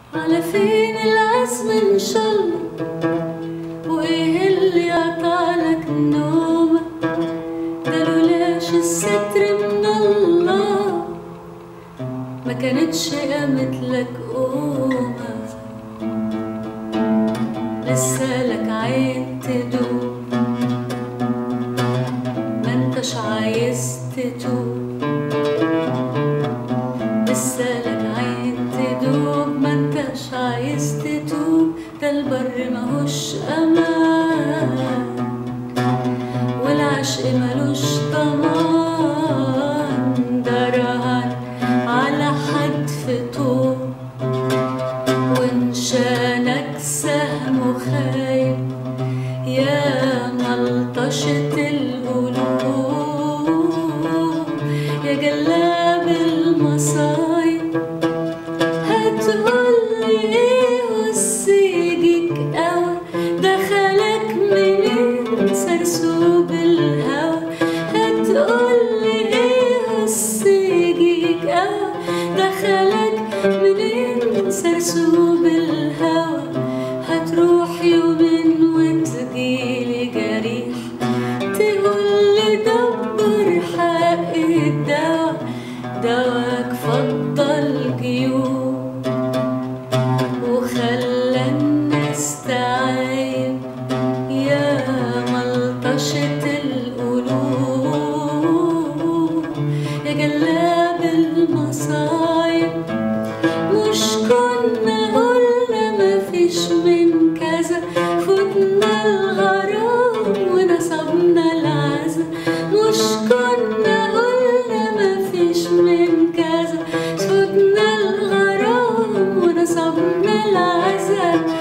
على فين العزم ان شاء الله وايه اللي قطعلك النوم ده لولاش الستر من الله ما كانتش قامت لك قومة لسه لك عين تدوم ما انتش عايز تتوب لسه لك عين تدوب ما انتش عايز تتوب ده البر ماهوش امان والعشق ملوش ضمان ده رهان على حد في طوب وانشانك سهم خايب يا ملطشة القلوب يا جلاب المصايب هتقولي ايه وسيجيك قوي دخلك منين سرسوب الهوى هتقولي ايه وسيجيك قوي دخلك منين سرسوب الهوى هتروح يومين وتجيلي جريح تقولي دبر حق الدوا دواك فضل جيوب وخلى الناس تعايب يا ملطشة القلوب يا جلاب المصايب مش كنا قلنا مفيش من كذا فتنا الغرام ونصبنا العزا مش كنا قلنا مفيش من كذا فتنا الغرام ونصبنا العزا